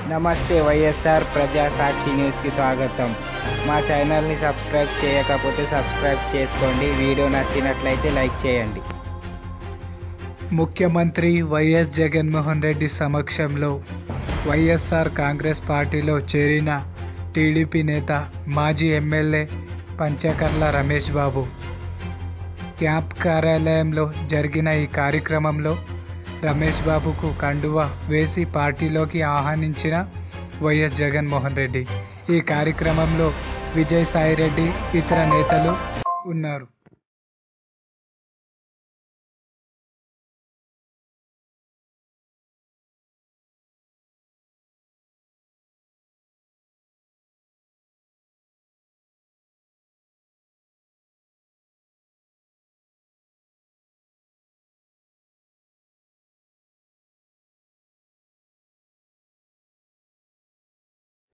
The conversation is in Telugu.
నమస్తే వైఎస్ఆర్ ప్రజా సాక్షి న్యూస్కి స్వాగతం మా ఛానల్ని సబ్స్క్రైబ్ చేయకపోతే సబ్స్క్రైబ్ చేసుకోండి వీడియో నచ్చినట్లయితే లైక్ చేయండి ముఖ్యమంత్రి వైఎస్ జగన్మోహన్ రెడ్డి సమక్షంలో వైఎస్ఆర్ కాంగ్రెస్ పార్టీలో చేరిన టీడీపీ నేత మాజీ ఎమ్మెల్యే పంచకర్ల రమేష్ బాబు క్యాంప్ కార్యాలయంలో జరిగిన ఈ కార్యక్రమంలో రమేష్ బాబుకు కండువా వేసి పార్టీలోకి ఆహ్వానించిన వైఎస్ జగన్మోహన్ రెడ్డి ఈ కార్యక్రమంలో విజయసాయిరెడ్డి ఇతర నేతలు ఉన్నారు